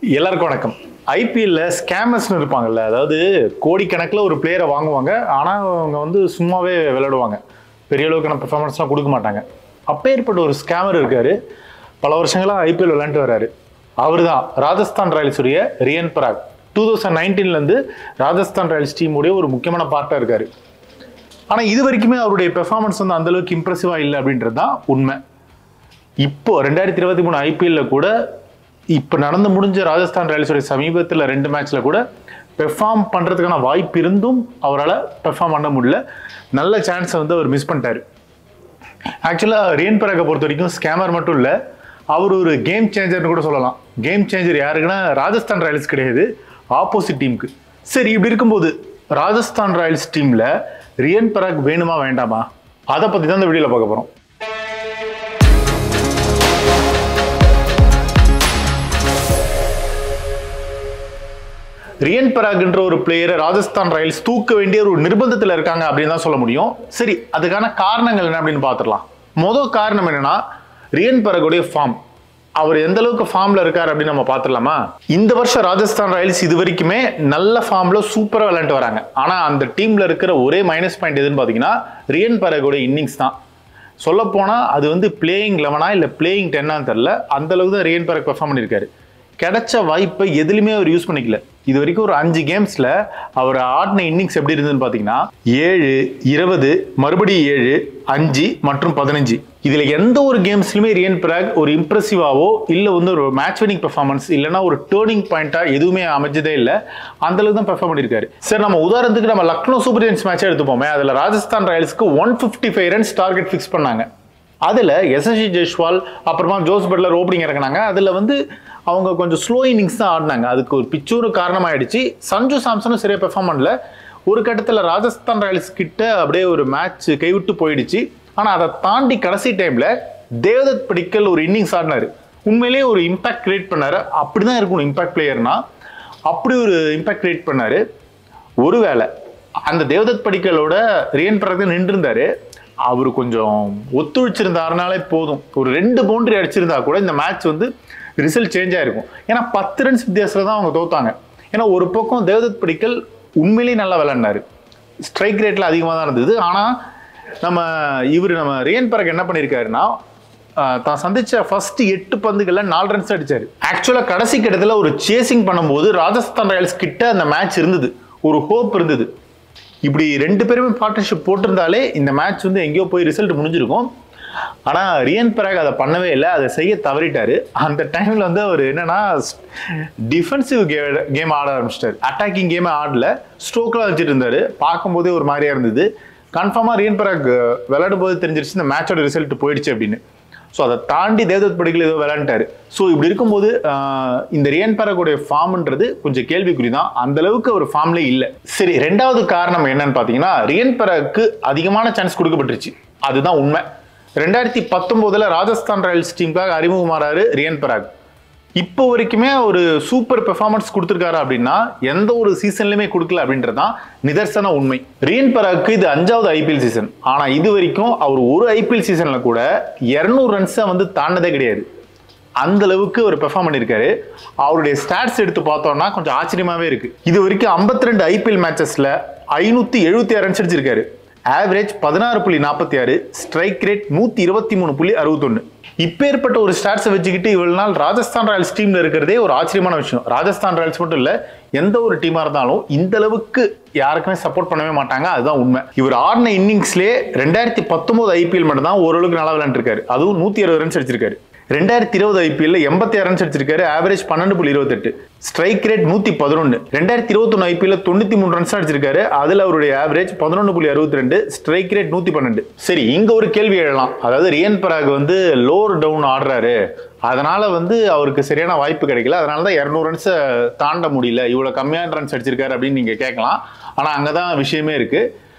எல்லாருக்கும் வணக்கம் ஐபிஎல்ல ஸ்கேமர்ஸ்னு இருப்பாங்கல்ல அதாவது கோடிக்கணக்கில் ஒரு பிளேயரை வாங்குவாங்க ஆனால் அவங்க வந்து சும்மாவே விளையாடுவாங்க பெரிய அளவுக்கான பெர்ஃபார்மன்ஸ்லாம் கொடுக்க மாட்டாங்க அப்பேற்பட்ட ஒரு ஸ்கேமர் இருக்காரு பல வருஷங்களாக ஐபிஎல் விளையாண்டு வராரு அவர் தான் ராஜஸ்தான் ராயல்ஸுடைய ரியன் பராக் டூ தௌசண்ட் நைன்டீன்லேருந்து ராஜஸ்தான் ராயல்ஸ் டீமுடைய ஒரு முக்கியமான பார்ட்டாக இருக்காரு ஆனால் இது வரைக்குமே அவருடைய பெர்ஃபார்மன்ஸ் வந்து அந்த அளவுக்கு இம்ப்ரெசிவாக இல்லை அப்படின்றது தான் உண்மை இப்போ ரெண்டாயிரத்தி இருபத்தி மூணு ஐபிஎல்ல கூட இப்போ நடந்து முடிஞ்ச ராஜஸ்தான் ராயல்ஸோட சமீபத்தில் ரெண்டு மேட்ச்ல கூட பெர்ஃபார்ம் பண்ணுறதுக்கான வாய்ப்பு இருந்தும் அவரால் பெர்ஃபார்ம் பண்ண முடியல நல்ல சான்ஸை வந்து அவர் மிஸ் பண்ணிட்டாரு ஆக்சுவலாக ரியன் பராக்கை பொறுத்த வரைக்கும் ஸ்கேமர் மட்டும் இல்லை அவர் ஒரு கேம் சேஞ்சர்னு கூட சொல்லலாம் கேம் சேஞ்சர் யாருக்குன்னா ராஜஸ்தான் ராயல்ஸ் கிடையாது ஆப்போசிட் டீமுக்கு சரி இப்படி இருக்கும்போது ராஜஸ்தான் ராயல்ஸ் டீமில் ரியன் பராக் வேணுமா வேண்டாமா அதை பற்றி தான் இந்த வீடியோவில் பார்க்க போகிறோம் ரியன் பராக்ன்ற ஒரு பிளேயரை ராஜஸ்தான் ராயல்ஸ் தூக்க வேண்டிய ஒரு நிர்பந்தத்தில் இருக்காங்க அப்படின்னு தான் சொல்ல முடியும் சரி அதுக்கான காரணங்கள் என்ன அப்படின்னு பார்த்துடலாம் மொதல் காரணம் என்னன்னா ரியன் பராகுடைய ஃபார்ம் அவர் எந்த அளவுக்கு ஃபார்ம்ல இருக்கார் அப்படின்னு நம்ம பார்த்துடலாமா இந்த வருஷம் ராஜஸ்தான் ராயல்ஸ் இது வரைக்குமே நல்ல ஃபார்ம்ல சூப்பராக விளையாண்டு வராங்க ஆனால் அந்த டீம்ல இருக்கிற ஒரே மைனஸ் பாயிண்ட் எதுன்னு பார்த்தீங்கன்னா ரியன் பராகுடைய இன்னிங்ஸ் தான் சொல்லப்போனால் அது வந்து பிளேயிங் லெவனா இல்லை பிளேயிங் டென்னான்னு தெரில அந்த அளவுக்கு தான் ரியன் பராக் பெர்ஃபார்ம் பண்ணியிருக்காரு கிடைச்ச வாய்ப்பை எதுலையுமே அவர் யூஸ் பண்ணிக்கல இது வரைக்கும் ஒரு அஞ்சு கேம்ஸ்ல அவர் ஆடின இன்னிங்ஸ் எப்படி இருந்ததுன்னு பார்த்தீங்கன்னா ஏழு இருபது மறுபடியும் ஏழு அஞ்சு மற்றும் பதினஞ்சு இதுல எந்த ஒரு கேம்ஸ்லுமே ரியன் பிராக் ஒரு இம்ப்ரெசிவாவோ இல்லை வந்து ஒரு மேட்ச் வினிங் பெர்ஃபார்மன்ஸ் இல்லைன்னா ஒரு டேர்னிங் பாயிண்டா எதுவுமே அமைஞ்சதே இல்லை அந்த அளவுக்கு தான் பெர்ஃபார்ம் பண்ணியிருக்காரு சரி நம்ம உதாரணத்துக்கு நம்ம லக்னோ சூப்பர் ஜெயின்ஸ் மேட்ச் எடுத்துப்போமே அதில் ராஜஸ்தான் ராயல்ஸ்க்கு one fifty five runs target fix பண்ணாங்க அதில் எஸ்எஸ்சி ஜெய்ஸ்வால் அப்புறமா ஜோஸ் பட்லர் ஓப்பனிங் இறக்குனாங்க அதில் வந்து அவங்க கொஞ்சம் ஸ்லோ இன்னிங்ஸ் தான் ஆடினாங்க அதுக்கு ஒரு பிச்சூரு காரணமாயிடுச்சு சஞ்சு சாம்சனும் சரியாக பெர்ஃபார்ம் பண்ணல ஒரு கட்டத்தில் ராஜஸ்தான் ராயல்ஸ் கிட்ட அப்படியே ஒரு மேட்ச் கைவிட்டு போயிடுச்சு ஆனால் அதை தாண்டி கடைசி டைமில் தேவதத் படிக்கல் ஒரு இன்னிங்ஸ் ஆடினாரு உண்மையிலேயே ஒரு இம்பாக்ட் கிரியேட் பண்ணாரு அப்படி தான் இருக்கணும் இம்பாக்ட் பிளேயர்னா அப்படி ஒரு இம்பாக்ட் கிரியேட் பண்ணாரு ஒருவேளை அந்த தேவதத் படிக்கலோட ரியன் பரக் நின்று இருந்தாரு அவர் கொஞ்சம் ஒத்துழைச்சிருந்தாருனாலே போதும் ஒரு ரெண்டு பவுண்டரி அடிச்சிருந்தா கூட இந்த மேட்ச் வந்து ரிசல்ட் சேஞ்ச் ஆயிருக்கும் ஏன்னா பத்து ரன்ஸ் வித்தியாசத்தில் தான் அவங்க தோத்தாங்க ஏன்னா ஒரு பக்கம் தேவதத் படிக்கல் உண்மையிலேயே நல்லா விளையாடினாரு ஸ்ட்ரைக் ரேட்டில் அதிகமாக தான் இருந்தது ஆனால் நம்ம இவர் நம்ம ரியன் பரக் என்ன பண்ணியிருக்காருன்னா ஆஹ், தான் சந்திச்ச ஃபர்ஸ்ட் எட்டு பந்துகள்ல நாலு ரன்ஸ் அடிச்சாரு ஆக்சுவலாக கடைசி கட்டத்தில் ஒரு சேசிங் பண்ணும்போது ராஜஸ்தான் ராயல்ஸ் கிட்ட அந்த மேட்ச் இருந்தது ஒரு ஹோப் இருந்தது இப்படி ரெண்டு பேருமே பார்ட்னர்ஷிப் போட்டிருந்தாலே இந்த மேட்ச் வந்து எங்கேயோ போய் ரிசல்ட் முடிஞ்சிருக்கும் ஆனால் ரியன் பராக் அதை பண்ணவே இல்லை அதை செய்ய தவறிட்டாரு அந்த டைமில் வந்து அவர் என்னன்னா டிஃபென்சிவ் கேம் ஆட ஆரம்பிச்சிட்டாரு அட்டாக்கிங் கேமே ஆடல ஸ்ட்ரோக்கெலாம் வச்சுட்டு இருந்தாரு பார்க்கும்போதே ஒரு மாதிரியா இருந்தது கன்ஃபார்மாக ரியன் பராக் விளையாடும் போது தெரிஞ்சிருச்சு இந்த மேட்சோட ரிசல்ட் போயிடுச்சு அப்படின்னு ஸோ அதை தாண்டி தேவதத் படிக்கல ஏதோ விளையாண்டாரு ஸோ இப்படி இருக்கும்போது ஆஹ், இந்த ரியன் பராகுடைய ஃபார்ம்ன்றது கொஞ்சம் கேள்விக்குறி தான் அந்த அளவுக்கு ஒரு ஃபார்ம்ல இல்லை சரி ரெண்டாவது காரணம் என்னன்னு பார்த்தீங்கன்னா ரியன் பராக்கு அதிகமான சான்ஸ் கொடுக்கப்பட்டுருச்சு அதுதான் உண்மை ரெண்டாயிரத்தி பத்தொம்போதுல ராஜஸ்தான் ராயல்ஸ் டீமுக்காக அறிமுகமாறாரு ரியன் பராக் இப்போ வரைக்குமே ஒரு சூப்பர் பெர்ஃபார்மன்ஸ் கொடுத்துருக்காரு அப்படின்னா எந்த ஒரு சீசன்லையுமே கொடுக்கல அப்படின்றது தான் நிதர்சன உண்மை ரியன் பராக்கு இது அஞ்சாவது ஐபிஎல் சீசன் ஆனால் இது வரைக்கும் அவர் ஒரு ஐபிஎல் சீசன்ல கூட இரநூறு ரன்ஸை வந்து தாண்டதே கிடையாது அந்த அளவுக்கு அவர் பெர்ஃபார்ம் பண்ணியிருக்காரு அவருடைய ஸ்டாட்ஸ் எடுத்து பார்த்தோம்னா கொஞ்சம் ஆச்சரியமாவே இருக்கு இது வரைக்கும் 52 ரெண்டு ஐபிஎல் மேட்சஸ்ல ஐநூத்தி எழுபத்தி ஆறு ரன்ஸ் அடிச்சிருக்காரு ஆவரேஜ் பதினாறு புள்ளி நாற்பத்தி ஆறு ஸ்ட்ரைக் ரேட் நூத்தி இருபத்தி மூணு புள்ளி அறுபத்தொன்னு இப்பேற்பட்ட ஒரு ஸ்டாட்ஸை வச்சுக்கிட்டு இவ்வளவு நாள் ராஜஸ்தான் ராயல்ஸ் டீம்ல இருக்கிறதே ஒரு ஆச்சரியமான விஷயம் ராஜஸ்தான் ராயல்ஸ் மட்டும் இல்ல எந்த ஒரு டீமா இருந்தாலும் இந்த அளவுக்கு யாருக்குமே சப்போர்ட் பண்ணவே மாட்டாங்க அதுதான் உண்மை இவர் ஆடின இன்னிங்ஸ்லேயே ரெண்டாயிரத்தி பத்தொன்பது ஐபிஎல் மட்டும் தான் ஓரளவுக்கு நல்லா விளையாண்டுருக்காரு அதுவும் நூத்தி அறுபது ரன்ஸ் அடிச்சிருக்காரு ரெண்டாயிரத்தி இருபது ஐபிஎல்ல எண்பத்தி ஆறு ரன்ஸ் அடிச்சிருக்காரு ஆவரேஜ் பன்னெண்டு புள்ளி இருபத்தெட்டு ஸ்ட்ரைக் ரேட் நூத்தி பதினொன்று ரெண்டாயிரத்தி இருபத்தொன்னு ஐபிஎல்ல தொண்ணூத்தி மூணு ரன்ஸ் அடிச்சிருக்காரு அதுல அவருடைய ஆவரேஜ் பதினொன்று புள்ளி அறுபத்தி ரெண்டு ஸ்ட்ரைக் ரேட் நூத்தி பன்னெண்டு சரி இங்க ஒரு கேள்வி எழலாம் அதாவது ரியன் பராக் வந்து லோவர் டவுன் ஆடுறாரு அதனால வந்து அவருக்கு சரியான வாய்ப்பு கிடைக்கல அதனால தான் இரநூறு ரன்ஸை தாண்ட முடியல இவ்வளவு கம்மியான ரன்ஸ் அடிச்சிருக்காரு அப்படின்னு நீங்க கேட்கலாம் ஆனா அங்கதான் விஷயமே இருக்கு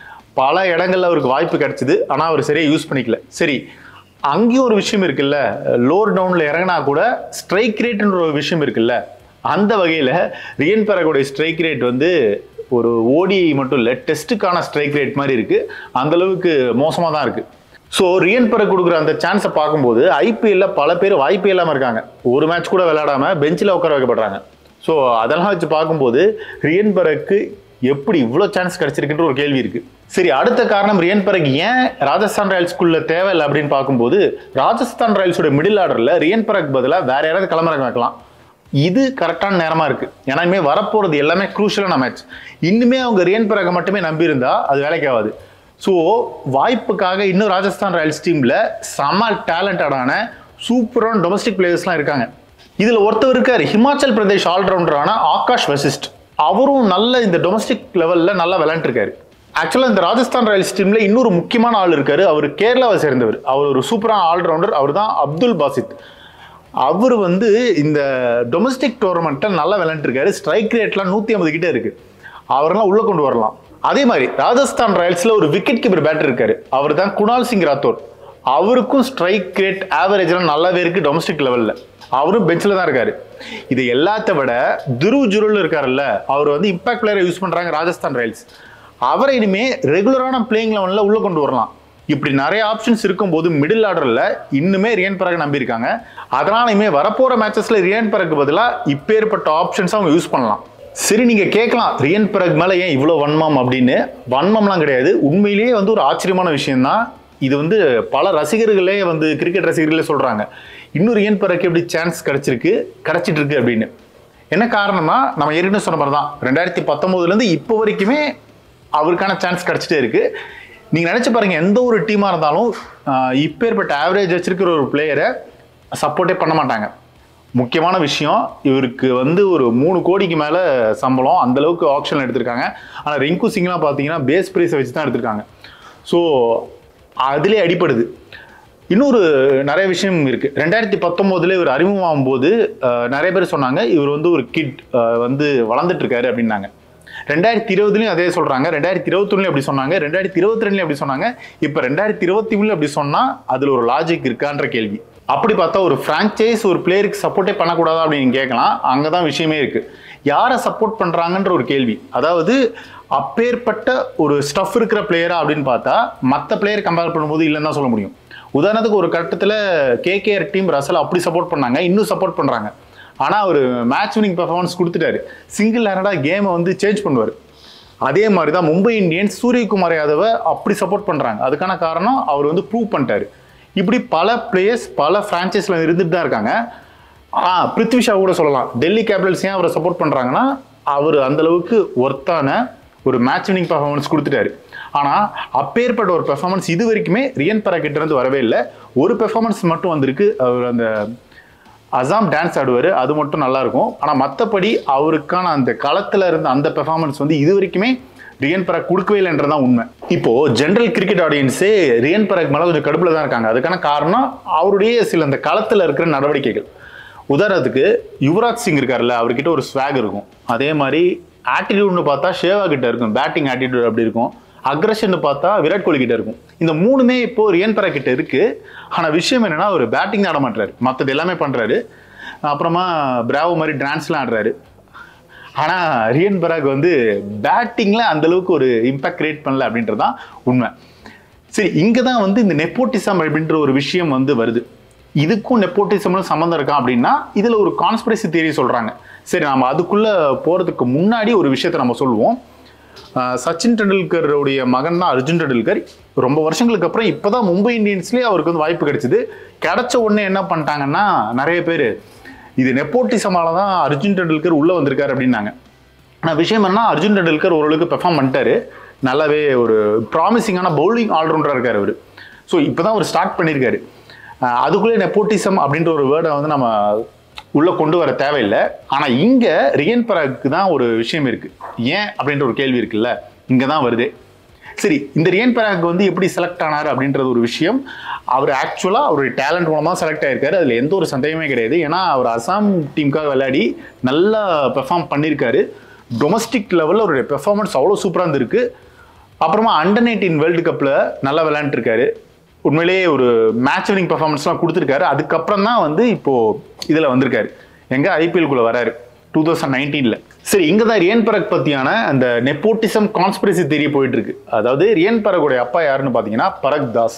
பல இடங்கள்ல அவருக்கு வாய்ப்பு கிடைச்சது ஆனா அவர் சரியா யூஸ் பண்ணிக்கல சரி அங்கேயும் ஒரு விஷயம் இருக்குல்ல லோவர் டவுன்ல இறங்கினா கூட ஸ்ட்ரைக் ரேட்ன்ற ஒரு விஷயம் இருக்குல்ல அந்த வகையில ரியன் பரகோடைய ஸ்ட்ரைக் ரேட் வந்து ஒரு ஓடிஐ மட்டும் இல்லை டெஸ்ட்டுக்கான ஸ்ட்ரைக் ரேட் மாதிரி இருக்கு அந்த அளவுக்கு மோசமாக தான் இருக்கு ஸோ ரியன் பரக் கொடுக்குற அந்த சான்ஸை பார்க்கும்போது ஐபிஎல்ல பல பேர் வாய்ப்பே இல்லாமல் இருக்காங்க ஒரு மேட்ச் கூட விளையாடாம பெஞ்சில் உட்கார வைக்கப்படுறாங்க ஸோ அதெல்லாம் வச்சு பார்க்கும்போது ரியன் பரக்கு எப்படி இவ்வளோ சான்ஸ் கிடைச்சிருக்குன்ற ஒரு கேள்வி இருக்கு சரி அடுத்த காரணம் ரியன் பரக் ஏன் ராஜஸ்தான் ராயல்ஸ்குள்ள தேவையில்லை அப்படின்னு பார்க்கும்போது ராஜஸ்தான் ராயல்ஸோட மிடில் ஆர்டரில் ரியன் பரக் பதிலாக வேற யாராவது கிளம்புறங்க வைக்கலாம் இது கரெக்டான நேரமா இருக்கு ஏன்னா இனிமே வரப்போறது எல்லாமே குரூஷியலான மேட்ச் இன்னுமே அவங்க ரியன் பரக மட்டுமே நம்பி இருந்தா அது வேலைக்கு ஆகாது ஸோ வாய்ப்புக்காக இன்னும் ராஜஸ்தான் ராயல்ஸ் டீம்ல செம டேலண்டடான சூப்பரான டொமஸ்டிக் பிளேயர்ஸ்லாம் இருக்காங்க இதுல ஒருத்தர் இருக்காரு ஹிமாச்சல் பிரதேஷ் ஆல்ரவுண்டரான ஆகாஷ் வசிஸ்ட் அவரும் நல்ல இந்த டொமஸ்டிக் லெவல்ல நல்லா விளையாண்டுருக்காரு ஆக்சுவலாக இந்த ராஜஸ்தான் ராயல்ஸ் டீம்ல இன்னொரு முக்கியமான ஆள் இருக்காரு அவர் கேரளாவை சேர்ந்தவர் அவர் ஒரு சூப்பரான ஆல்ரவுண்டர் அவர் தான் அப்துல் பாசித் அவர் வந்து இந்த டொமஸ்டிக் டோர்னமெண்ட்டை நல்லா விளையாண்டுருக்காரு ஸ்ட்ரைக் ரேட்லாம் நூற்றி ஐம்பது கிட்ட இருக்கு அவரெல்லாம் உள்ள கொண்டு வரலாம் அதே மாதிரி ராஜஸ்தான் ராயல்ஸ்ல ஒரு விக்கெட் கீப்பர் பேட்டர் இருக்காரு அவர் தான் குணால் சிங் ராத்தோர் அவருக்கும் ஸ்ட்ரைக் ரேட் ஆவரேஜ்லாம் நல்லாவே இருக்கு டொமஸ்டிக் லெவல்ல அவரும் பெஞ்சில் தான் இருக்காரு இது எல்லாத்த விட துருவ் ஜுருல் இருக்காருல்ல அவர் வந்து இம்பாக்ட் பிளேயரை யூஸ் பண்றாங்க ராஜஸ்தான் ராயல்ஸ் அவரை இனிமே ரெகுலரான பிளேயிங் லெவலில் உள்ள கொண்டு வரலாம் இப்படி நிறைய ஆப்ஷன்ஸ் இருக்கும்போது மிடில் ஆர்டரில் இன்னுமே ரியன் பரக் நம்பியிருக்காங்க அதனால இனிமே வரப்போற மேட்சஸ்ல ரியன் பரக்கு பதிலாக இப்பேற்பட்ட ஆப்ஷன்ஸ் அவங்க யூஸ் பண்ணலாம் சரி நீங்க கேட்கலாம் ரியன் பரக் மேல ஏன் இவ்வளோ வன்மம் அப்படின்னு வன்மம்லாம் கிடையாது உண்மையிலேயே வந்து ஒரு ஆச்சரியமான விஷயம்தான் இது வந்து பல ரசிகர்களே வந்து கிரிக்கெட் ரசிகர்களே சொல்றாங்க இன்னும் ரியன் பரக் எப்படி சான்ஸ் கிடைச்சிருக்கு கிடைச்சிட்டு இருக்கு அப்படின்னு என்ன காரணம்னா நம்ம ஏற்கனவே சொன்ன மாதிரி தான் ரெண்டாயிரத்தி பத்தொம்போதுலேருந்து இப்போ வரைக்குமே அவருக்கான சான்ஸ் கிடைச்சிட்டே இருக்கு நீங்க நினைச்சு பாருங்க எந்த ஒரு டீமா இருந்தாலும் ஆஹ், இப்பேற்பட்ட ஆவரேஜ் வச்சிருக்கிற ஒரு பிளேயரை சப்போர்ட்டே பண்ண மாட்டாங்க முக்கியமான விஷயம் இவருக்கு வந்து ஒரு மூணு கோடிக்கு மேல சம்பளம் அந்த அளவுக்கு ஆப்ஷன் எடுத்திருக்காங்க ஆனா ரிங்கு சிங்லாம் பார்த்தீங்கன்னா பேஸ் ப்ரைஸை வச்சு தான் எடுத்திருக்காங்க ஸோ அதிலே அடிப்படுது இன்னொரு நிறைய விஷயம் இருக்கு ரெண்டாயிரத்தி பத்தொன்பதுல இவர் அறிமுகமாகும் போது அஹ், நிறைய பேர் சொன்னாங்க இவர் வந்து ஒரு கிட் வந்து வளர்ந்துட்டு இருக்காரு அப்படின்னாங்க ரெண்டாயிரத்தி இருபதுலயும் அதே சொல்றாங்க ரெண்டாயிரத்தி இருபத்தொன்னுலயும் அப்படி சொன்னாங்க ரெண்டாயிரத்தி இருபத்தி ரெண்டுலயும் அப்படி சொன்னாங்க இப்ப ரெண்டாயிரத்தி இருபத்தி மூணுல அப்படி சொன்னா அதுல ஒரு லாஜிக் இருக்கான்ற கேள்வி அப்படி பார்த்தா ஒரு பிரான்ச்சைஸ் ஒரு பிளேயருக்கு சப்போர்ட்டே பண்ணக்கூடாதா அப்படின்னு கேட்கலாம் அங்கதான் விஷயமே இருக்கு யாரை சப்போர்ட் பண்றாங்கன்ற ஒரு கேள்வி அதாவது அப்பேற்பட்ட ஒரு ஸ்டஃப் இருக்கிற பிளேயரா அப்படின்னு பார்த்தா மற்ற பிளேயர் கம்பேர் பண்ணும்போது இல்லைன்னு தான் சொல்ல முடியும் உதாரணத்துக்கு ஒரு கட்டத்தில் கேகேஆர் டீம் ரசல் அப்படி சப்போர்ட் பண்ணாங்க இன்னும் சப்போர்ட் பண்றாங்க ஆனால் அவர் மேட்ச் வினிங் பெர்ஃபார்மன்ஸ் கொடுத்துட்டாரு சிங்கிள் ஹேண்டடாக கேமை வந்து சேஞ்ச் பண்ணுவார் அதே மாதிரி தான் மும்பை இந்தியன்ஸ் சூரியகுமார் யாதவை அப்படி சப்போர்ட் பண்றாங்க அதுக்கான காரணம் அவர் வந்து ப்ரூவ் பண்ணிட்டாரு இப்படி பல பிளேயர்ஸ் பல ஃப்ரான்ச்சைஸில் இருந்துட்டு தான் இருக்காங்க ஆ பிருத்வி ஷா கூட சொல்லலாம் டெல்லி கேபிட்டல்ஸ் ஏன் அவரை சப்போர்ட் பண்றாங்கன்னா அவர் அந்த அளவுக்கு ஒர்த்தான ஒரு மேட்ச் வினிங் பெர்ஃபார்மன்ஸ் கொடுத்துட்டாரு ஆனா அப்பேற்பட்ட ஒரு பெர்ஃபார்மன்ஸ் இது வரைக்குமே ரியன் பரா கிட்ட இருந்து வரவே இல்லை ஒரு பெர்ஃபார்மன்ஸ் மட்டும் வந்திருக்கு அவர் அந்த அசாம் டான்ஸ் ஆடுவார் அது மட்டும் நல்லா இருக்கும் ஆனால் மற்றபடி அவருக்கான அந்த களத்தில் இருந்த அந்த பெர்ஃபார்மன்ஸ் வந்து இது வரைக்குமே ரியன் பராக் கொடுக்கவே இல்லைன்றதான் உண்மை இப்போ ஜென்ரல் கிரிக்கெட் ஆடியன்ஸே ரியன் பராக் மேலே கொஞ்சம் கடுப்பில் தான் இருக்காங்க அதுக்கான காரணம் அவருடைய சில அந்த களத்தில் இருக்கிற நடவடிக்கைகள் உதாரணத்துக்கு யுவராஜ் சிங் இருக்கார்ல அவர்கிட்ட ஒரு ஸ்வாக் இருக்கும் அதே மாதிரி ஆட்டிடியூட்னு பார்த்தா ஷேவா கிட்ட இருக்கும் பேட்டிங் ஆட்டிடியூட் அப்படி இருக்கும் அக்ரஷன் பார்த்தா விராட் கோலி கிட்ட இருக்கும் இந்த மூணுமே இப்போ ரியன் பரா கிட்ட இருக்கு ஆனா விஷயம் என்னன்னா அவர் பேட்டிங் ஆட மாட்டாரு மற்றது எல்லாமே பண்றாரு அப்புறமா பிராவோ மாதிரி டான்ஸ்லாம் ஆடுறாரு ஆனா ரியன் பராக் வந்து பேட்டிங்ல அந்த அளவுக்கு ஒரு இம்பாக்ட் கிரியேட் பண்ணல அப்படின்றது தான் உண்மை சரி இங்க தான் வந்து இந்த நெப்போட்டிசம் அப்படின்ற ஒரு விஷயம் வந்து வருது இதுக்கும் நெப்போட்டிசம்னு சம்மந்தம் இருக்கா அப்படின்னா இதுல ஒரு கான்ஸ்பிரசி தியரி சொல்றாங்க சரி நம்ம அதுக்குள்ள போறதுக்கு முன்னாடி ஒரு விஷயத்தை நம்ம சொல்லுவோம் ஆஹ் சச்சின் டெண்டுல்கருடைய மகன் தான் அர்ஜுன் டெண்டுல்கர் ரொம்ப வருஷங்களுக்கு அப்புறம் இப்போதான் மும்பை இந்தியன்ஸ்லேயே அவருக்கு வந்து வாய்ப்பு கிடைச்சது கிடைச்ச உடனே என்ன பண்ணிட்டாங்கன்னா நிறைய பேர் இது நெப்போட்டிசமால தான் அர்ஜுன் டெண்டுல்கர் உள்ள வந்திருக்காரு அப்படின்னாங்க ஆனால் விஷயம் என்ன அர்ஜுன் டெண்டுல்கர் ஓரளவுக்கு பெர்ஃபார்ம் பண்ணிட்டாரு நல்லாவே ஒரு ப்ராமிசிங்கான பவுலிங் ஆல்ரவுண்டராக இருக்காரு அவர் ஸோ இப்போ தான் அவர் ஸ்டார்ட் பண்ணியிருக்காரு ஆஹ் அதுக்குள்ளே நெப்போட்டிசம் அப்படின்ற ஒரு வேர்டை வந்து நம்ம உள்ள கொண்டு வர தேவையில்லை ஆனா இங்க ரியன் பராக்கு தான் ஒரு விஷயம் இருக்கு ஏன் அப்படின்ற ஒரு கேள்வி இருக்குல்ல இங்க தான் வருது சரி இந்த ரியன் பராக் வந்து எப்படி செலக்ட் ஆனார் அப்படின்றது ஒரு விஷயம் அவர் ஆக்சுவலா அவருடைய டேலண்ட் மூலமா செலக்ட் ஆயிருக்காரு அதுல எந்த ஒரு சந்தேகமே கிடையாது ஏன்னா அவர் அசாம் டீமுக்காக விளையாடி நல்லா பெர்ஃபார்ம் பண்ணியிருக்காரு டொமஸ்டிக் லெவலில் அவருடைய பெர்ஃபார்மன்ஸ் அவ்வளோ சூப்பராக இருந்திருக்கு அப்புறமா அண்டர் நைன்டீன் வேர்ல்டு கப்பில் நல்லா விளையாண்டுருக்காரு உண்மையிலேயே ஒரு மேட்ச் வினிங் பெர்ஃபார்மன்ஸ்லாம் கொடுத்துருக்காரு அதுக்கப்புறம் தான் வந்து இப்போ இதில் வந்திருக்காரு எங்க ஐபிஎல்குள்ள வராரு டூ தௌசண்ட் நைன்டீன்ல சரி இங்க தான் ரியன் பரக் பத்தியான அந்த நெப்போட்டிசம் கான்ஸ்பிரசி தெரிய போயிட்டு இருக்கு அதாவது ரியன் பரகுடைய அப்பா யாருன்னு பாத்தீங்கன்னா பரக் தாஸ்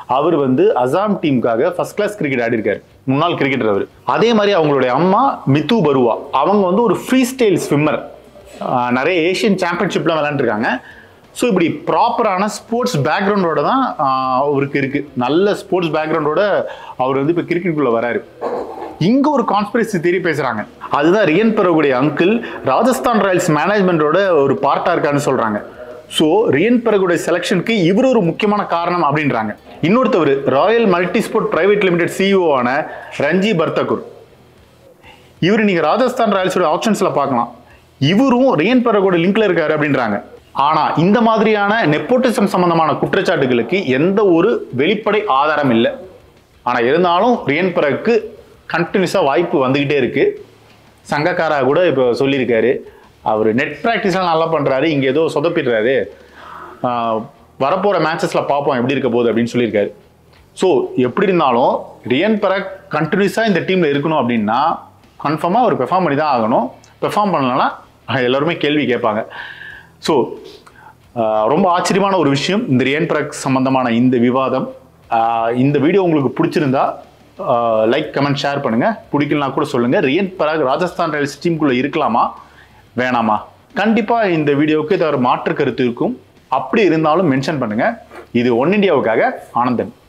அவர் வந்து அசாம் டீமுக்காக ஃபர்ஸ்ட் கிளாஸ் கிரிக்கெட் ஆடி இருக்காரு முன்னாள் கிரிக்கெட்டர் அவர் அதே மாதிரி அவங்களுடைய அம்மா மித்து பருவா அவங்க வந்து ஒரு ஃப்ரீ ஸ்டைல் ஸ்விம்மர் நிறைய ஏஷியன் சாம்பியன்ஷிப்லாம் விளையாண்டுருக்காங்க ஸோ இப்படி ப்ராப்பரான ஸ்போர்ட்ஸ் பேக்ரவுண்டோட தான் ஆஹ், அவருக்கு இருக்கு நல்ல ஸ்போர்ட்ஸ் பேக்ரவுண்டோட அவர் வந்து இப்போ கிரிக்கெட்டுக்குள்ள வராரு இங்க ஒரு கான்ஸ்பிரசி தேரி பேசுறாங்க அதுதான் ரியன் பெறக்கூடிய அங்கிள் ராஜஸ்தான் ராயல்ஸ் மேனேஜ்மெண்டோட ஒரு பார்ட்டா இருக்கான்னு சொல்றாங்க ஸோ ரியன் பெறகுடைய செலெக்ஷனுக்கு இவர் ஒரு முக்கியமான காரணம் அப்படின்றாங்க இன்னொருத்தவர் royal multi sport private limited CEO ஆன ரஞ்சி பர்தகுர் இவர் நீங்க ராஜஸ்தான் ராயல்ஸோட ஆப்ஷன்ஸ்ல பார்க்கலாம் இவரும் ரியன் பெறகோட லிங்க்ல இருக்காரு அப்படின்றாங்க ஆனா இந்த மாதிரியான நெப்போட்டிசம் சம்பந்தமான குற்றச்சாட்டுகளுக்கு எந்த ஒரு வெளிப்படை ஆதாரம் இல்லை ஆனா இருந்தாலும் ரியன் பெறக்கு கண்டினியூஸா வாய்ப்பு வந்துகிட்டே இருக்கு சங்கக்காரா கூட இப்போ சொல்லியிருக்காரு அவர் நெட் ப்ராக்டிஸ்லாம் நல்லா பண்றாரு இங்க ஏதோ சொதப்பிடுறாரு ஆஹ் வரப்போற மேட்சஸ்ல பார்ப்போம் எப்படி இருக்க போகுது அப்படின்னு சொல்லியிருக்காரு ஸோ எப்படி இருந்தாலும் ரியன் பரக் கண்டினியூஸாக இந்த டீமில் இருக்கணும் அப்படின்னா கன்ஃபார்மாக அவர் பெர்ஃபார்ம் பண்ணி தான் ஆகணும் பெர்ஃபார்ம் பண்ணலன்னா எல்லாருமே கேள்வி கேட்பாங்க ஸோ ரொம்ப ஆச்சரியமான ஒரு விஷயம் இந்த ரியன் பரக் சம்பந்தமான இந்த விவாதம் ஆஹ் இந்த வீடியோ உங்களுக்கு பிடிச்சிருந்தா லைக் கமெண்ட் ஷேர் பண்ணுங்க பிடிக்கலனா கூட சொல்லுங்க ரியன் பராக் ராஜஸ்தான் ராயல்ஸ் டீமுக்குள்ள இருக்கலாமா வேணாமா கண்டிப்பா இந்த வீடியோவுக்கு ஏதாவது ஒரு மாற்று கருத்து இருக்கும் அப்படி இருந்தாலும் மென்ஷன் பண்ணுங்க இது ஒன் இந்தியாவுக்காக ஆனந்தன்